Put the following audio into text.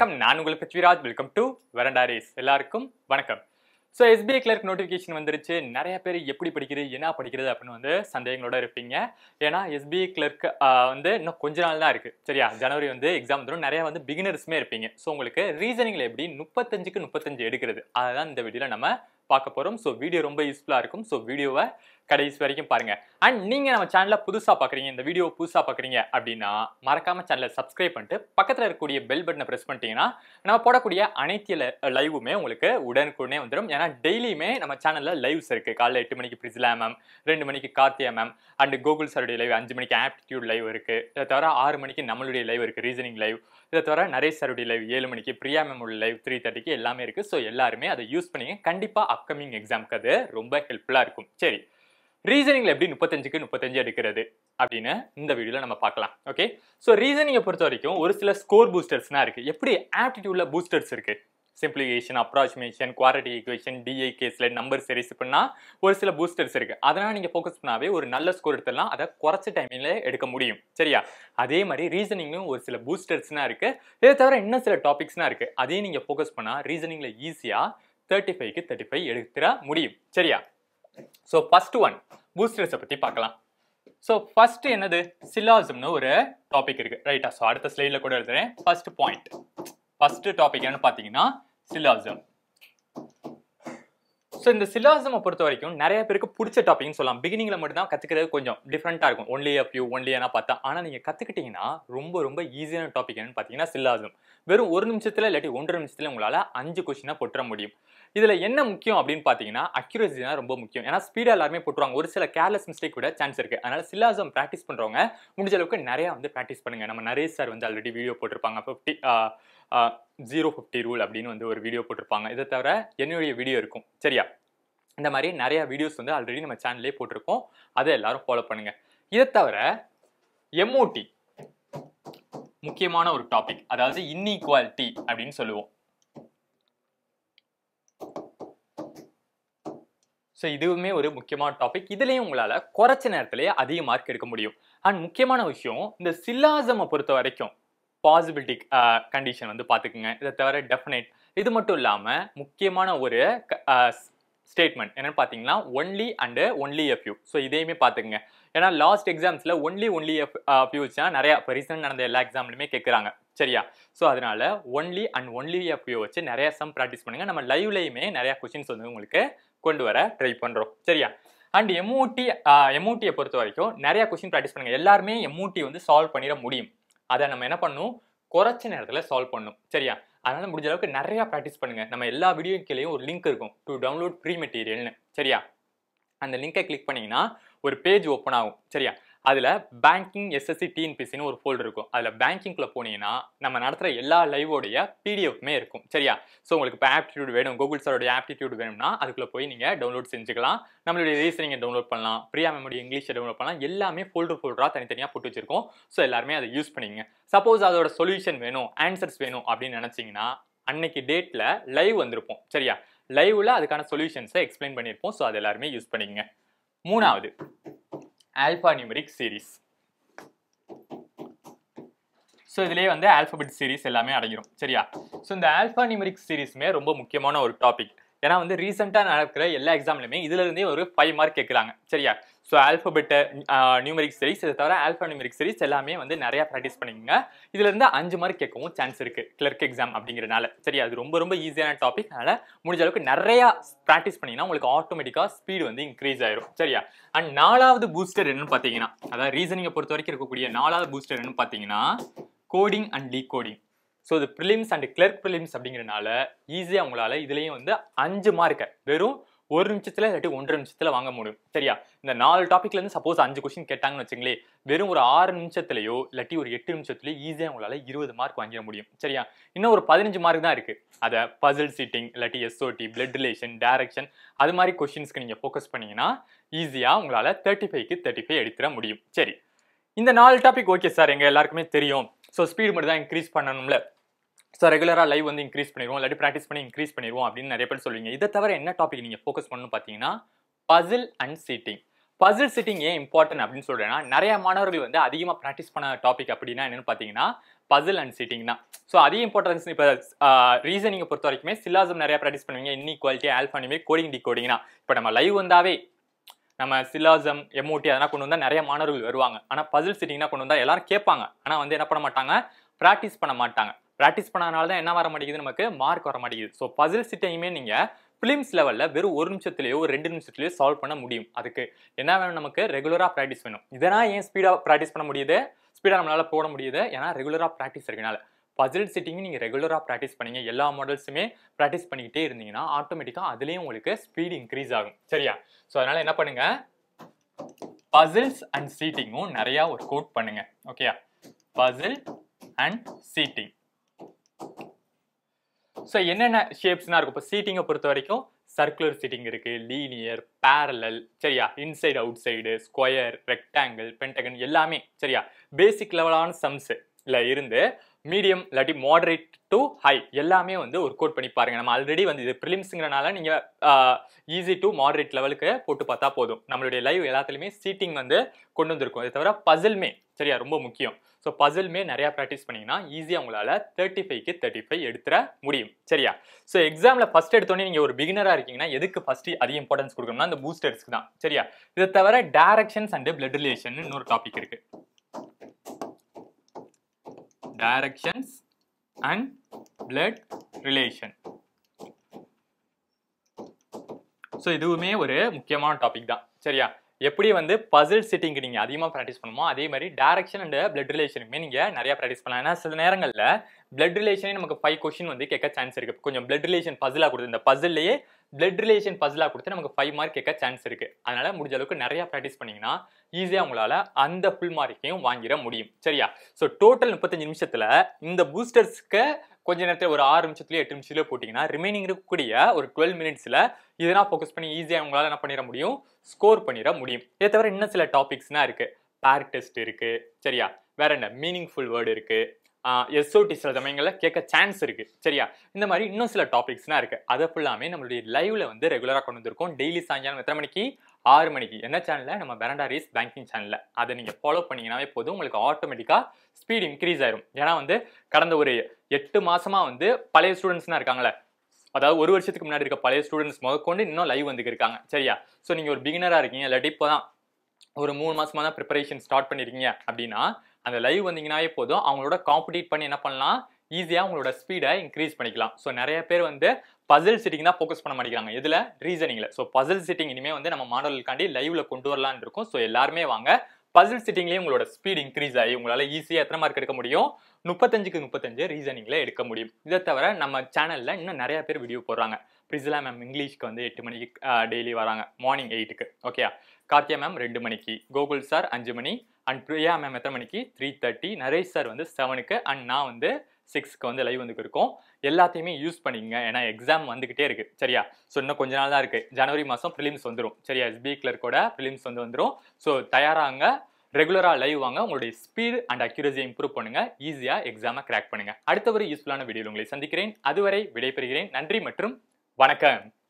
வணக்கம் நான் உங்கள் பிருத்விராஜ் வெல்கம் டு வரண்டாரேஸ் எல்லாருக்கும் வணக்கம் ஸோ எஸ்பிஐ கிளர்க் நோட்டிஃபிகேஷன் வந்துருச்சு நிறைய பேர் எப்படி படிக்கிறது என்ன படிக்கிறது அப்படின்னு வந்து சந்தேகங்களோட இருப்பீங்க ஏன்னா எஸ்பிஐ கிளர்க் வந்து இன்னும் கொஞ்ச நாள் தான் இருக்கு சரியா ஜனவரி வந்து எக்ஸாம் வந்துடும் நிறைய வந்து பிகினர்ஸுமே இருப்பீங்க ஸோ உங்களுக்கு ரீசனிங்ல எப்படி முப்பத்தஞ்சுக்கு முப்பத்தஞ்சு எடுக்கிறது அதுதான் இந்த வீடியோவில் நம்ம பார்க்க போகிறோம் ஸோ வீடியோ ரொம்ப யூஸ்ஃபுல்லாக இருக்கும் ஸோ வீடியோவை கடைசி வரைக்கும் பாருங்க அண்ட் நீங்க நம்ம சேனலை புதுசா பாக்குறீங்க இந்த வீடியோ புதுசா பாக்குறீங்க அப்படின்னா மறக்காம சேனலை சப்ஸ்கிரைப் பண்ணிட்டு பக்கத்துல இருக்கக்கூடிய பெல் பட்டனை பிரஸ் பண்ணிட்டீங்கன்னா நம்ம போடக்கூடிய அனைத்து லைவுமே உங்களுக்கு உடனுக்குடனே வந்துடும் ஏன்னா டெய்லியுமே நம்ம சேனல்ல லைவ்ஸ் இருக்கு காலைல எட்டு மணிக்கு பிரிஸ்லா மேம் ரெண்டு மணிக்கு கார்த்தியா மேம் அண்ட் கோகுல் சாருடைய லைவ் அஞ்சு மணிக்கு ஆப்டிடியூட் லைவ் இருக்கு இதை தவிர ஆறு மணிக்கு நம்மளுடைய லைவ் இருக்கு ரீசனிங் லைவ் இதை தவிர நரேஷ் சாருடைய லைவ் ஏழு மணிக்கு பிரியா மேம் உள்ள லைவ் த்ரீ தேர்ட்டிக்கு எல்லாமே இருக்கு ஸோ எல்லாருமே அதை யூஸ் பண்ணீங்க கண்டிப்பா அப்கமிங் எக்ஸாம்க்கு அது ரொம்ப ஹெல்ப்ஃபுல்லா இருக்கும் சரி ரீசனிங்ல எப்படி முப்பத்தஞ்சுக்கு முப்பத்தஞ்சு எடுக்கிறது அப்படின்னு இந்த வீடியோல நம்ம பார்க்கலாம் ஓகே ஸோ ரீசனிங்கை பொறுத்த வரைக்கும் ஒரு சில ஸ்கோர் பூஸ்டர்ஸ்னா இருக்கு எப்படி ஆப்டிடியூட்ல பூஸ்டர்ஸ் இருக்கு simplification approximation quadratic equation DI கேஸ்ல நம்பர் சீரிஸ் பண்ணா ஒரு சில பூஸ்டர்ஸ் இருக்கு அதெல்லாம் நீங்க ஃபோக்கஸ் பண்ணாவே ஒரு நல்ல ஸ்கோர் எடுத்துடலாம் அதை குறைச்ச டைமிங்ல எடுக்க முடியும் சரியா அதே மாதிரி ரீசனிங்லும் ஒரு சில பூஸ்டர்ஸ்னா இருக்கு இதை தவிர இன்னும் சில டாபிக்ஸ்னா இருக்கு அதையும் நீங்க ஃபோக்கஸ் பண்ணா ரீசனிங்ல ஈஸியா தேர்ட்டி ஃபைவ்க்கு தேர்ட்டி ஃபைவ் எடுத்துட முடியும் சரியா ஸோ ஃபர்ஸ்ட் ஒன் பூஸ்டர்ஸை பற்றி பார்க்கலாம் ஸோ ஃபர்ஸ்ட் என்னது சிலாசம்னு ஒரு டாபிக் இருக்கு ரைட்டா ஸோ அடுத்த ஸ்லைடில் கூட எழுதுறேன் ஃபர்ஸ்ட் பாயிண்ட் ஃபர்ஸ்ட் டாபிக் என்னன்னு பார்த்தீங்கன்னா சிலாசம் ஸோ இந்த சிலாசமை பொறுத்த வரைக்கும் நிறைய பேருக்கு பிடிச்ச டாபிக்னு சொல்லலாம் பிகினிங்ல மட்டும் தான் கத்துக்கிறது கொஞ்சம் டிஃப்ரெண்ட்டாக இருக்கும் ஒன்லி அ ஃபியூ ஒன்லி ஏன்னா பார்த்தா ஆனால் நீங்கள் கற்றுக்கிட்டீங்கன்னா ரொம்ப ரொம்ப ஈஸியான டாபிக் என்னன்னு பார்த்தீங்கன்னா சில்லாசம் வெறும் ஒரு நிமிஷத்தில் இல்லாட்டி ஒன்றரை நிமிஷத்தில் உங்களால் அஞ்சு கொஸ்டினாக போட்டுற முடியும் இதில் என்ன முக்கியம் அப்படின்னு பார்த்தீங்கன்னா அக்யூரசி தான் ரொம்ப முக்கியம் ஏன்னா ஸ்பீடாக எல்லாருமே போட்டுருவாங்க ஒரு சில கேர்லெஸ் மிஸ்டேக் கூட சான்ஸ் இருக்குது அதனால் சில்லாசம் ப்ராக்டிஸ் பண்ணுறவங்க முடிஞ்ச அளவுக்கு நிறையா வந்து ப்ராக்டிஸ் பண்ணுங்கள் நம்ம நிறைய சார் வந்து ஆல்ரெடி வீடியோ போட்டிருப்பாங்க ஃபிஃப்டி ஜீரோ ஃபிஃப்டி ரூல் அப்படின்னு வந்து ஒரு வீடியோ போட்டிருப்பாங்க இதை தவிர என்னுடைய வீடியோ இருக்கும் சரியா இந்த மாதிரி நிறைய வீடியோஸ் வந்து ஆல்ரெடி நம்ம சேனல்லே போட்டிருக்கோம் அதை எல்லாரும் ஃபாலோ பண்ணுங்க இதை தவிர எம்ஓடி முக்கியமான ஒரு டாபிக் அதாவது இன்இக்வாலிட்டி அப்படின்னு சொல்லுவோம் ஸோ இதுவுமே ஒரு முக்கியமான டாபிக் இதுலேயும் உங்களால் குறைச்ச நேரத்திலேயே அதிக மார்க் எடுக்க முடியும் அண்ட் முக்கியமான விஷயம் இந்த சில்லாசமை பொறுத்த வரைக்கும் பாசிபிலிட்டி கண்டிஷன் வந்து பார்த்துக்குங்க இதை தவிர டெஃபினைட் இது மட்டும் இல்லாமல் முக்கியமான ஒரு ஸ்டேட்மெண்ட் என்னன்னு பார்த்தீங்கன்னா only and only if you so இதையுமே பார்த்துக்குங்க ஏன்னா லாஸ்ட் எக்ஸாம்ஸில் ஒன்லி ஒன்லி எஃப் யூஸ்னா நிறையா இப்போ ரீசெண்ட் நடந்த எல்லா எக்ஸாம்லையுமே கேட்குறாங்க சரியா ஸோ அதனால only and only if you வச்சு நிறைய சம் ப்ராக்டிஸ் பண்ணுங்க நம்ம லைவ்லையுமே நிறையா கொஷின்ஸ் வந்து உங்களுக்கு கொண்டு வர ட்ரை பண்ணுறோம் சரியா அண்ட் எம்ஓடி எம்ஓடியை பொறுத்த வரைக்கும் நிறைய கொஷின் ப்ராக்டிஸ் பண்ணுங்க எல்லாருமே எம்ஓடி வந்து சால்வ் பண்ணிட முடியும் அதை நம்ம என்ன பண்ணணும் குறைச்ச நேரத்தில் சால்வ் பண்ணணும் சரியா அதனால முடிஞ்ச அளவுக்கு நிறைய ப்ராக்டிஸ் பண்ணுங்க நம்ம எல்லா வீடியோ கீழேயும் ஒரு லிங்க் இருக்கும் டு டவுன்லோட் ப்ரீ மெட்டீரியல்னு சரியா அந்த லிங்கை கிளிக் பண்ணீங்கன்னா ஒரு பேஜ் ஓப்பன் ஆகும் சரியா அதில் பேங்கிங் எஸ்எஸ்சி டிஎன்பிசின்னு ஒரு ஃபோல்டர் இருக்கும் அதில் பேங்கிங்குள்ளே போனீங்கன்னா நம்ம நடத்துகிற எல்லா லைவோடைய பிடிஎஃப்மே இருக்கும் சரியா ஸோ உங்களுக்கு இப்போ ஆப்டிடியூட் வேணும் கூகுள் சாரோடைய ஆப்டிடியூட் வேணும்னா அதுக்குள்ளே போய் நீங்கள் டவுன்லோட் செஞ்சுக்கலாம் நம்மளுடைய ரீசனிங்கை டவுன்லோட் பண்ணலாம் பிரியா மெமோடி இங்கிலீஷை டவுன்லோட் பண்ணலாம் எல்லாமே ஃபோல்டர் ஃபோல்டராக தனித்தனியாக போட்டு வச்சிருக்கோம் ஸோ எல்லாருமே அதை யூஸ் பண்ணிங்க சப்போஸ் அதோட சொல்யூஷன் வேணும் ஆன்சர்ஸ் வேணும் அப்படின்னு நினச்சிங்கன்னா அன்னைக்கு டேட்டில் லைவ் வந்திருப்போம் சரியா லைவ்ல அதுக்கான சொல்யூஷன்ஸை எக்ஸ்பிளைன் பண்ணியிருப்போம் ஸோ அது எல்லாருமே யூஸ் பண்ணிக்கங்க மூணாவது ஆல்பா நியூமரிக் சீரீஸ் ஸோ இதுலேயே வந்து ஆல்பபெட் சீரிஸ் எல்லாமே அடங்கிடும் சரியா ஸோ இந்த ஆல்பா நியூமரிக் சீரிஸுமே ரொம்ப முக்கியமான ஒரு டாபிக் ஏன்னா வந்து ரீசெண்டாக நடக்கிற எல்லா எக்ஸாம்லையுமே இதுல இருந்தே ஒரு ஃபைவ் மார்க் கேட்குறாங்க சரியா ஸோ ஆல்பபெட் நியூமரிக் சீரிஸ் இதை தவிர ஆல்பா நியூமரிக் சீரிஸ் எல்லாமே வந்து நிறைய ப்ராக்டிஸ் பண்ணிக்கோங்க இதுல இருந்து அஞ்சு மார்க் கேட்கவும் சான்ஸ் இருக்கு கிளர்க் எக்ஸாம் அப்படிங்கிறனால சரியா அது ரொம்ப ரொம்ப ஈஸியான டாபிக் அதனால முடிஞ்ச அளவுக்கு நிறைய ப்ராக்டிஸ் பண்ணீங்கன்னா உங்களுக்கு ஆட்டோமேட்டிக்காக ஸ்பீடு வந்து இன்க்ரீஸ் ஆயிரும் சரியா அண்ட் நாலாவது பூஸ்டர் என்னன்னு பார்த்தீங்கன்னா அதாவது ரீசனிங்கை பொறுத்த வரைக்கும் இருக்கக்கூடிய நாலாவது பூஸ்டர் என்னன்னு பார்த்தீங்கன்னா கோடிங் அண்ட் டீகோடிங் ஸோ இது ப்ரிலிம்ஸ் அண்ட் கிளர்க் ப்ரிலிம்ஸ் அப்படிங்கிறனால ஈஸியாக உங்களால் இதுலேயும் வந்து அஞ்சு மார்க்கை வெறும் ஒரு நிமிஷத்தில் இல்லாட்டி ஒன்றரை நிமிஷத்தில் வாங்க முடியும் சரியா இந்த நாலு டாப்பிக்லேருந்து சப்போஸ் அஞ்சு கொஸ்டின் கேட்டாங்கன்னு வச்சுங்களேன் வெறும் ஒரு ஆறு நிமிஷத்துலையோ இல்லாட்டி ஒரு எட்டு நிமிஷத்துலையோ ஈஸியாக உங்களால் இருபது மார்க் வாங்கிட முடியும் சரியா இன்னும் ஒரு பதினஞ்சு மார்க் தான் இருக்குது அதை பசில் சீட்டிங் இல்லாட்டி எஸ்ஓடி பிளட் ரிலேஷன் டேரக்ஷன் அது மாதிரி கொஷின்ஸ்க்கு நீங்கள் ஃபோக்கஸ் பண்ணீங்கன்னா ஈஸியாக உங்களால் தேர்ட்டி ஃபைவ்க்கு தேர்ட்டி ஃபைவ் எடுத்துட முடியும் சரி இந்த நாலு டாபிக் ஓகே சார் எங்கள் எல்லாருக்குமே தெரியும் ஸோ ஸ்பீடு மட்டும் தான் இன்க்ரீஸ் பண்ணணும்ல ஸோ ரெகுலராக லைவ் வந்து இன்க்ரீஸ் பண்ணிடுவோம் இல்லாட்டி ப்ராக்டிஸ் பண்ணி இன்க்ரீஸ் பண்ணிடுவோம் அப்படின்னு நிறைய பேர் சொல்லுவீங்க இதை தவிர என்ன டாபிக் நீங்கள் ஃபோக்கஸ் பண்ணணும் பார்த்தீங்கன்னா puzzle and seating puzzle seating ஏன் இம்பார்ட்டன்ட் அப்படின்னு சொல்றேன்னா நிறைய மாணவர்கள் வந்து அதிகமாக ப்ராக்டிஸ் பண்ண டாபிக் அப்படின்னா என்னன்னு பார்த்தீங்கன்னா பசில் அண்ட் சீட்டிங் தான் ஸோ அதிக இம்பார்ட்டன்ஸ் இப்போ ரீசனிங்கை பொறுத்த வரைக்குமே சில்லாசம் நிறைய ப்ராக்டிஸ் பண்ணுவீங்க இன்இக்வாலிட்டி ஆல்ஃபா நிமே கோடிங் டி கோடிங்னா இப்போ நம்ம லைவ் வந்தாவே நம்ம சில்லாசம் எம்ஓடி அதெல்லாம் கொண்டு வந்தால் நிறைய மாணவர்கள் வருவாங்க ஆனால் பசில் சிட்டிங்னா கொண்டு வந்தால் எல்லாரும் கேட்பாங்க ஆனால் வந்து என்ன பண்ண மாட்டாங்க ப்ராக்டிஸ் பண்ண மாட்டாங்க ப்ராக்டிஸ் பண்ணனால தான் என்ன வர மாட்டேங்குது நமக்கு மார்க் வர மாட்டேங்குது ஸோ பசில் சிட்டையுமே நீங்கள் ஃபிலிம்ஸ் லெவலில் வெறும் ஒரு நிமிஷத்துலேயோ ஒரு ரெண்டு நிமிஷத்துலேயோ சால்வ் பண்ண முடியும் அதுக்கு என்ன வேணும் நமக்கு ரெகுலராக ப்ராக்டிஸ் வேணும் இதனால் ஏன் ஸ்பீடாக ப்ராக்டிஸ் பண்ண முடியுது ஸ்பீடாக நம்மளால் போட முடியுது ஏன்னா ரெகுலராக ப்ராக்டிஸ் இருக்கனால பசில் சிட்டிங் நீங்கள் ரெகுலராக ப்ராக்டிஸ் பண்ணீங்க எல்லா மாடல்ஸுமே ப்ராக்டிஸ் பண்ணிக்கிட்டே இருந்தீங்கன்னா ஆட்டோமேட்டிக்காக அதுலேயும் உங்களுக்கு ஸ்பீட் இன்க்ரீஸ் ஆகும் சரியா ஸோ அதனால் என்ன பண்ணுங்க பசில்ஸ் அண்ட் சீட்டிங்கும் நிறையா ஒரு கோட் பண்ணுங்க ஓகேயா பசில் அண்ட் சீட்டிங் ஸோ என்னென்ன ஷேப்ஸ்னா இருக்கும் இப்போ சீட்டிங்கை பொறுத்த வரைக்கும் சர்க்குலர் சீட்டிங் இருக்கு லீனியர் பேரலல் சரியா inside outside square rectangle pentagon எல்லாமே சரியா பேசிக் லெவலான சம்ஸ் இல்லை இருந்து மீடியம் இல்லாட்டி மாடரேட் டு ஹை எல்லாமே வந்து ஒரு கோட் பண்ணி பாருங்க நம்ம ஆல்ரெடி வந்து இது ப்ரிலிம்ஸுங்கிறனால நீங்கள் ஈஸி டு மாடரேட் லெவலுக்கு போட்டு பார்த்தா போதும் நம்மளுடைய லைவ் எல்லாத்துலேயுமே சீட்டிங் வந்து கொண்டு வந்திருக்கும் அதை தவிர பசில்மே சரியா ரொம்ப முக்கியம் ஸோ பசில்மே நிறையா ப்ராக்டிஸ் பண்ணிங்கன்னா ஈஸியாக உங்களால் தேர்ட்டி ஃபைவ்க்கு தேர்ட்டி ஃபைவ் எடுத்துட முடியும் சரியா ஸோ எக்ஸாமில் ஃபஸ்ட் எடுத்தோடனே நீங்கள் ஒரு பிகினராக இருக்கீங்கன்னா எதுக்கு ஃபஸ்ட்டு அதிக இம்பார்ட்டன்ஸ் கொடுக்கணும்னா அந்த பூஸ்டர்ஸ்க்கு தான் சரியா இதை தவிர டைரக்ஷன்ஸ் அண்ட் பிளட் ரிலேஷன் இன்னொரு டாபிக் இருக்கு directions and blood relation so இதுவுமே ஒரு முக்கியமான டாபிக் தான் சரியா எப்படி வந்து பசில் சிட்டிங்க்கு நீங்கள் அதிகமாக ப்ராக்டிஸ் பண்ணுமோ அதே மாதிரி டேரக்ஷன் அண்ட் பிளட் ரிலேஷனுக்குமே நீங்கள் நிறையா ப்ராக்டிஸ் பண்ணலாம் ஏன்னா சில நேரங்களில் பிளட் ரிலேஷனே நமக்கு ஃபைவ் கொஷின் வந்து கேட்க சான்ஸ் இருக்குது கொஞ்சம் பிளட் ரிலேஷன் பசிலாக கொடுத்து இந்த பசில்லையே பிளட் ரிலேஷன் பசிலாக கொடுத்து நமக்கு ஃபைவ் மார்க் கேட்க சான்ஸ் இருக்குது அதனால முடிஞ்ச அளவுக்கு நிறையா ப்ராக்டிஸ் பண்ணிங்கன்னா ஈஸியாக உங்களால் அந்த ஃபுல் மார்க்கையும் வாங்கிட முடியும் சரியா ஸோ டோட்டல் முப்பத்தஞ்சு நிமிஷத்தில் இந்த பூஸ்டர்ஸ்க்கு கொஞ்ச நேரத்தில் ஒரு ஆறு நிமிஷத்துலயோ எட்டு நிமிஷத்துலயோ போட்டிங்கன்னா ரிமைனிங் இருக்கக்கூடிய ஒரு டுவெல் மினிட்ஸில் இதெல்லாம் ஃபோக்கஸ் பண்ணி ஈஸியாக உங்களால் என்ன பண்ணிட முடியும் ஸ்கோர் பண்ணிட முடியும் இதை தவிர இன்னும் சில டாபிக்ஸ்னா இருக்கு பேர் டெஸ்ட் இருக்கு சரியா வேற என்ன மீனிங்ஃபுல் வேர்டு இருக்கு எஸ்ஓடி சில சமயங்களில் கேட்க சான்ஸ் இருக்கு சரியா இந்த மாதிரி இன்னும் சில டாபிக்ஸ்லாம் இருக்கு அதை ஃபுல்லாமே நம்மளுடைய லைவ்ல வந்து ரெகுலராக கொண்டு வந்திருக்கோம் டெய்லி சாயங்காலம் எத்தனை மணிக்கு ஆறு மணிக்கு என்ன சேனலில் நம்ம பெரண்டா ரேஸ் பேங்கிங் சேனலில் அதை நீங்கள் ஃபாலோ பண்ணீங்கன்னாவே போதும் உங்களுக்கு ஆட்டோமேட்டிக்காக ஸ்பீட் இன்க்ரீஸ் ஆயிரும் ஏன்னா வந்து கடந்த ஒரு எட்டு மாசமா வந்து பழைய ஸ்டூடெண்ட்ஸ்லாம் இருக்காங்களே அதாவது ஒரு வருஷத்துக்கு முன்னாடி இருக்க பழைய ஸ்டூடெண்ட்ஸ் முதற்கொண்டு இன்னும் லைவ் வந்து இருக்காங்க சரியா ஸோ நீங்கள் ஒரு பிகினராக இருக்கீங்க இல்லாட்டி இப்போ தான் ஒரு மூணு மாசமா தான் ப்ரிப்பரேஷன் ஸ்டார்ட் பண்ணிருக்கீங்க அப்படின்னா அந்த லைவ் வந்தீங்கன்னாவே போதும் அவங்களோட காம்படிட் பண்ணி என்ன பண்ணலாம் ஈஸியாக உங்களோட ஸ்பீடை இன்க்ரீஸ் பண்ணிக்கலாம் ஸோ நிறைய பேர் வந்து பசில் சிட்டிங் தான் ஃபோக்கஸ் பண்ண மாட்டேங்கிறாங்க இதில் ரீசனிங்கில் ஸோ பசில் சிட்டிங் இனிமேல் வந்து நம்ம மாடலுக்காண்டி லைவ்ல கொண்டு வரலான்னு இருக்கும் ஸோ எல்லாருமே வாங்க பசில் சிட்டிங்லேயே உங்களோட ஸ்பீட் இன்க்ரீஸ் ஆகி உங்களால் ஈஸியாக எத்தனை மார்க் எடுக்க முடியும் முப்பத்தஞ்சுக்கு முப்பத்தஞ்சு ரீசனிங்கில் எடுக்க முடியும் இதை தவிர நம்ம சேனலில் இன்னும் நிறைய பேர் வீடியோ போடுறாங்க பிரிசிலா மேம் இங்கிலீஷ்க்கு வந்து எட்டு மணிக்கு டெய்லி வராங்க மார்னிங் எயிட்டுக்கு ஓகே கார்த்தியா மேம் ரெண்டு மணிக்கு கோகுல் சார் அஞ்சு மணி அண்ட் பிரியா மேம் எத்தனை மணிக்கு த்ரீ தேர்ட்டி நரேஷ் சார் வந்து செவனுக்கு அண்ட் நான் வந்து சிக்ஸ்க்கு வந்து லைவ் வந்துக்கு இருக்கோம் எல்லாத்தையுமே யூஸ் பண்ணிக்கங்க ஏன்னா எக்ஸாம் வந்துக்கிட்டே இருக்கு சரியா ஸோ இன்னும் கொஞ்ச நாள் தான் இருக்கு ஜனவரி மாதம் ப்ரிலிம்ஸ் வந்துடும் சரியா எஸ்பி கிளர்க்கோட ப்ரிலிம்ஸ் வந்து வந்துடும் ஸோ தயாராங்க ரெகுலராக லைவ் வாங்க உங்களுடைய ஸ்பீட் அண்ட் அக்யூரஸியை இம்ப்ரூவ் பண்ணுங்க ஈஸியாக எக்ஸாமை கிராக் பண்ணுங்க அடுத்த ஒரு யூஸ்ஃபுல்லான வீடியோவில் உங்களை சந்திக்கிறேன் அதுவரை விடைபெறுகிறேன் நன்றி மற்றும் வணக்கம்